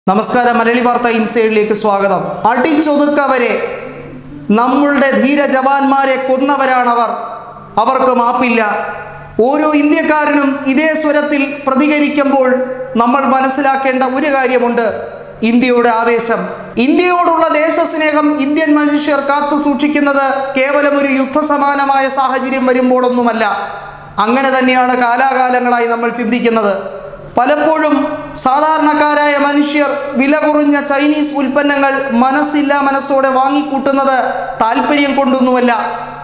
നമസ്കാരം മലയാളി വാർത്ത ഇൻസൈഡിലേക്ക് സ്വാഗതം അടിച്ചൊതുക്കവരെ നമ്മളുടെ ധീര ജവാന്മാരെ കൊന്നവരാണവർ അവർക്ക് മാപ്പില്ല ഓരോ ഇന്ത്യക്കാരനും ഇതേ സ്വരത്തിൽ പ്രതികരിക്കുമ്പോൾ നമ്മൾ മനസ്സിലാക്കേണ്ട ഒരു കാര്യമുണ്ട് ഇന്ത്യയുടെ ആവേശം ഇന്ത്യയോടുള്ള ദേശസ്നേഹം ഇന്ത്യൻ മനുഷ്യർ കാത്തു സൂക്ഷിക്കുന്നത് കേവലം ഒരു യുദ്ധസമാനമായ സാഹചര്യം വരുമ്പോഴൊന്നുമല്ല അങ്ങനെ തന്നെയാണ് കാലാകാലങ്ങളായി നമ്മൾ ചിന്തിക്കുന്നത് പലപ്പോഴും സാധാരണക്കാരായ മനുഷ്യർ വില കുറഞ്ഞ ചൈനീസ് ഉൽപ്പന്നങ്ങൾ മനസ്സില്ലാ മനസ്സോടെ വാങ്ങിക്കൂട്ടുന്നത് താല്പര്യം കൊണ്ടൊന്നുമല്ല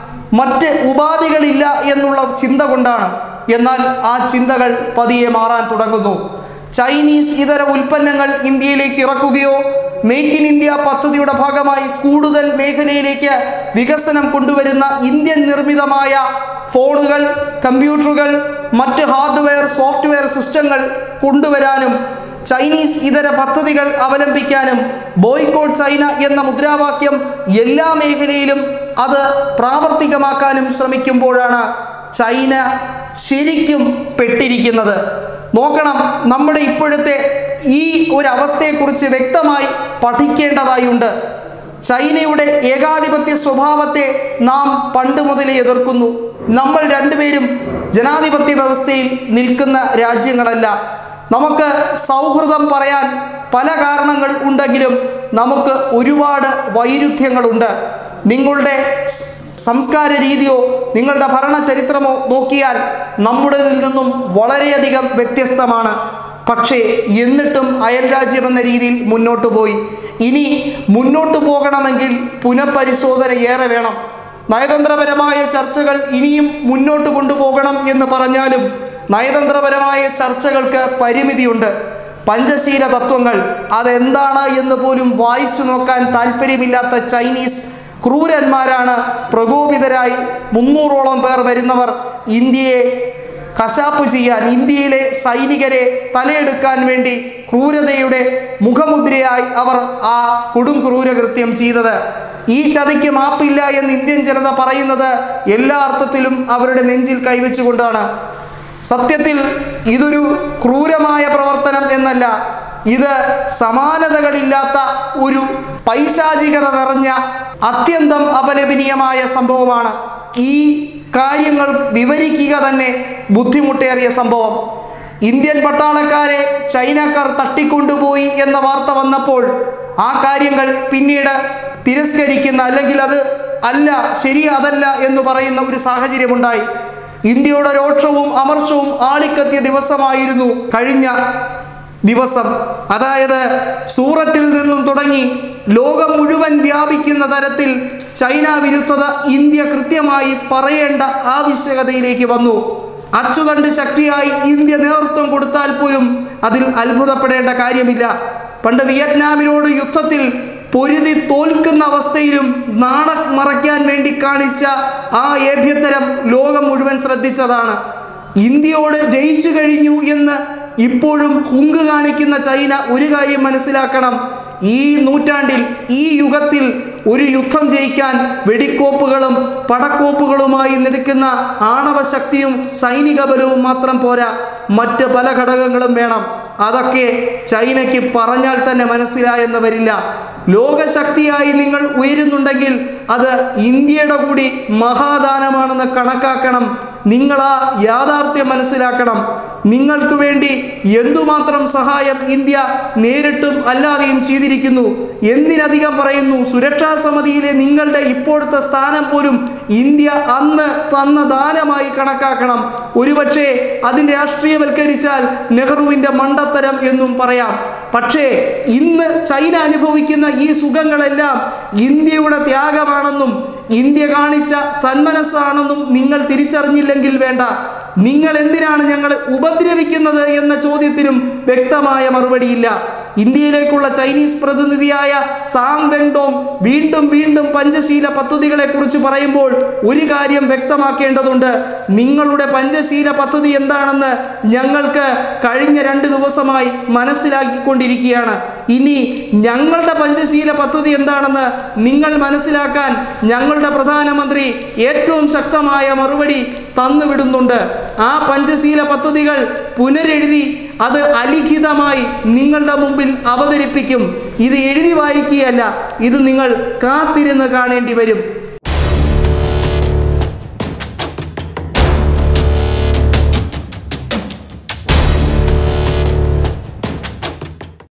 മറ്റ് ഉപാധികളില്ല എന്നുള്ള ചിന്ത കൊണ്ടാണ് എന്നാൽ ആ ചിന്തകൾ പതിയെ മാറാൻ തുടങ്ങുന്നു ചൈനീസ് ഇതര ഉൽപ്പന്നങ്ങൾ ഇന്ത്യയിലേക്ക് ഇറക്കുകയോ മേക്ക് ഇൻ ഇന്ത്യ പദ്ധതിയുടെ ഭാഗമായി കൂടുതൽ മേഖലയിലേക്ക് വികസനം കൊണ്ടുവരുന്ന ഇന്ത്യൻ നിർമ്മിതമായ ഫോണുകൾ കമ്പ്യൂട്ടറുകൾ മറ്റ് ഹാർഡ്വെയർ സോഫ്റ്റ്വെയർ സിസ്റ്റങ്ങൾ കൊണ്ടുവരാനും ചൈനീസ് ഇതര പദ്ധതികൾ അവലംബിക്കാനും ബോയ്ക്കോട്ട് ചൈന എന്ന മുദ്രാവാക്യം എല്ലാ മേഖലയിലും അത് പ്രാവർത്തികമാക്കാനും ശ്രമിക്കുമ്പോഴാണ് ചൈന ശരിക്കും പെട്ടിരിക്കുന്നത് നോക്കണം നമ്മുടെ ഇപ്പോഴത്തെ ഈ ഒരു അവസ്ഥയെക്കുറിച്ച് വ്യക്തമായി പഠിക്കേണ്ടതായുണ്ട് ചൈനയുടെ ഏകാധിപത്യ സ്വഭാവത്തെ നാം പണ്ട് മുതലേ എതിർക്കുന്നു നമ്മൾ രണ്ടുപേരും ജനാധിപത്യ വ്യവസ്ഥയിൽ നിൽക്കുന്ന രാജ്യങ്ങളല്ല നമുക്ക് സൗഹൃദം പറയാൻ പല കാരണങ്ങൾ ഉണ്ടെങ്കിലും നമുക്ക് ഒരുപാട് വൈരുദ്ധ്യങ്ങളുണ്ട് നിങ്ങളുടെ സ് സംസ്കാര രീതിയോ നിങ്ങളുടെ ഭരണ ചരിത്രമോ നോക്കിയാൽ നമ്മുടേതിൽ നിന്നും വളരെയധികം വ്യത്യസ്തമാണ് പക്ഷേ എന്നിട്ടും അയൽ രാജ്യം എന്ന രീതിയിൽ മുന്നോട്ട് പോയി ഇനി മുന്നോട്ട് പോകണമെങ്കിൽ പുനഃപരിശോധന ഏറെ വേണം നയതന്ത്രപരമായ ചർച്ചകൾ ഇനിയും മുന്നോട്ട് കൊണ്ടുപോകണം എന്ന് പറഞ്ഞാലും നയതന്ത്രപരമായ ചർച്ചകൾക്ക് പരിമിതിയുണ്ട് പഞ്ചശീല തത്വങ്ങൾ അതെന്താണ് എന്ന് പോലും വായിച്ചു നോക്കാൻ താല്പര്യമില്ലാത്ത ചൈനീസ് ക്രൂരന്മാരാണ് പ്രകോപിതരായി മുന്നൂറോളം പേർ വരുന്നവർ ഇന്ത്യയെ കശാപ്പ് ചെയ്യാൻ ഇന്ത്യയിലെ സൈനികരെ തലയെടുക്കാൻ വേണ്ടി ക്രൂരതയുടെ മുഖമുദ്രയായി അവർ ആ കൊടും ക്രൂരകൃത്യം ചെയ്തത് ഈ ചതിക്ക് മാപ്പില്ല എന്ന് ഇന്ത്യൻ ജനത പറയുന്നത് എല്ലാ അർത്ഥത്തിലും അവരുടെ നെഞ്ചിൽ കൈവച്ചുകൊണ്ടാണ് സത്യത്തിൽ ഇതൊരു ക്രൂരമായ പ്രവർത്തനം എന്നല്ല ഇത് സമാനതകളില്ലാത്ത ഒരു പൈശാചികത നിറഞ്ഞ അത്യന്തം അപലപനീയമായ സംഭവമാണ് ഈ കാര്യങ്ങൾ വിവരിക്കുക തന്നെ ബുദ്ധിമുട്ടേറിയ സംഭവം ഇന്ത്യൻ പട്ടാളക്കാരെ ചൈനക്കാർ തട്ടിക്കൊണ്ടുപോയി എന്ന വാർത്ത വന്നപ്പോൾ ആ കാര്യങ്ങൾ പിന്നീട് തിരസ്കരിക്കുന്ന അല്ലെങ്കിൽ അത് അല്ല ശരി അതല്ല എന്ന് പറയുന്ന ഒരു സാഹചര്യമുണ്ടായി ഇന്ത്യയുടെ രോക്ഷവും അമർഷവും ആളിക്കത്തിയ ദിവസമായിരുന്നു കഴിഞ്ഞ ദിവസം അതായത് സൂററ്റിൽ നിന്നും തുടങ്ങി ലോകം മുഴുവൻ വ്യാപിക്കുന്ന തരത്തിൽ ചൈന വിരുദ്ധത ഇന്ത്യ കൃത്യമായി പറയേണ്ട ആവശ്യകതയിലേക്ക് വന്നു അച്ചുതണ്ട് ശക്തിയായി ഇന്ത്യ നേതൃത്വം കൊടുത്താൽ പോലും അതിൽ അത്ഭുതപ്പെടേണ്ട കാര്യമില്ല പണ്ട് വിയറ്റ്നാമിനോട് യുദ്ധത്തിൽ പൊരുതി തോൽക്കുന്ന അവസ്ഥയിലും നാണം മറയ്ക്കാൻ വേണ്ടി കാണിച്ച ആ ഏഭ്യന്തരം ലോകം മുഴുവൻ ശ്രദ്ധിച്ചതാണ് ഇന്ത്യയോട് ജയിച്ചു കഴിഞ്ഞു എന്ന് ഇപ്പോഴും ഹുങ്ക് കാണിക്കുന്ന ചൈന ഒരു കാര്യം മനസ്സിലാക്കണം ഈ നൂറ്റാണ്ടിൽ ഈ യുഗത്തിൽ ഒരു യുദ്ധം ജയിക്കാൻ വെടിക്കോപ്പുകളും പടക്കോപ്പുകളുമായി നിൽക്കുന്ന ആണവ ശക്തിയും സൈനിക ബലവും മാത്രം പോരാ മറ്റ് പല ഘടകങ്ങളും വേണം അതൊക്കെ ചൈനയ്ക്ക് പറഞ്ഞാൽ തന്നെ മനസ്സിലായെന്ന് വരില്ല ലോകശക്തിയായി നിങ്ങൾ ഉയരുന്നുണ്ടെങ്കിൽ അത് ഇന്ത്യയുടെ കൂടി മഹാദാനമാണെന്ന് കണക്കാക്കണം നിങ്ങൾ ആ യാഥാർത്ഥ്യം മനസ്സിലാക്കണം നിങ്ങൾക്ക് വേണ്ടി എന്തുമാത്രം സഹായം ഇന്ത്യ നേരിട്ടും അല്ലാതെയും ചെയ്തിരിക്കുന്നു എന്തിനധികം പറയുന്നു സുരക്ഷാ സമിതിയിലെ നിങ്ങളുടെ ഇപ്പോഴത്തെ സ്ഥാനം പോലും ഇന്ത്യ അന്ന് തന്ന ദാനമായി കണക്കാക്കണം ഒരുപക്ഷെ അതിന് രാഷ്ട്രീയവൽക്കരിച്ചാൽ നെഹ്റുവിൻ്റെ മണ്ടത്തരം എന്നും പറയാം പക്ഷേ ഇന്ന് ചൈന അനുഭവിക്കുന്ന ഈ സുഖങ്ങളെല്ലാം ഇന്ത്യയുടെ ത്യാഗമാണെന്നും ഇന്ത്യ കാണിച്ച സന്മനസ്സാണെന്നും നിങ്ങൾ തിരിച്ചറിഞ്ഞില്ലെങ്കിൽ വേണ്ട നിങ്ങൾ എന്തിനാണ് ഞങ്ങളെ ഉപദ്രവിക്കുന്നത് എന്ന ചോദ്യത്തിനും വ്യക്തമായ മറുപടിയില്ല ഇന്ത്യയിലേക്കുള്ള ചൈനീസ് പ്രതിനിധിയായ സാം വെങ്ഡോങ് വീണ്ടും വീണ്ടും പഞ്ചശീല പദ്ധതികളെ കുറിച്ച് പറയുമ്പോൾ ഒരു കാര്യം വ്യക്തമാക്കേണ്ടതുണ്ട് നിങ്ങളുടെ പഞ്ചശീല പദ്ധതി എന്താണെന്ന് ഞങ്ങൾക്ക് കഴിഞ്ഞ രണ്ട് ദിവസമായി മനസ്സിലാക്കിക്കൊണ്ടിരിക്കുകയാണ് ഇനി ഞങ്ങളുടെ പഞ്ചശീല പദ്ധതി എന്താണെന്ന് നിങ്ങൾ മനസ്സിലാക്കാൻ ഞങ്ങളുടെ പ്രധാനമന്ത്രി ഏറ്റവും ശക്തമായ മറുപടി തന്നുവിടുന്നുണ്ട് ആ പഞ്ചശീല പദ്ധതികൾ പുനരെഴുതി അത് അലിഖിതമായി നിങ്ങളുടെ മുമ്പിൽ അവതരിപ്പിക്കും ഇത് എഴുതി വായിക്കുകയല്ല ഇത് നിങ്ങൾ കാത്തിരുന്ന് കാണേണ്ടി വരും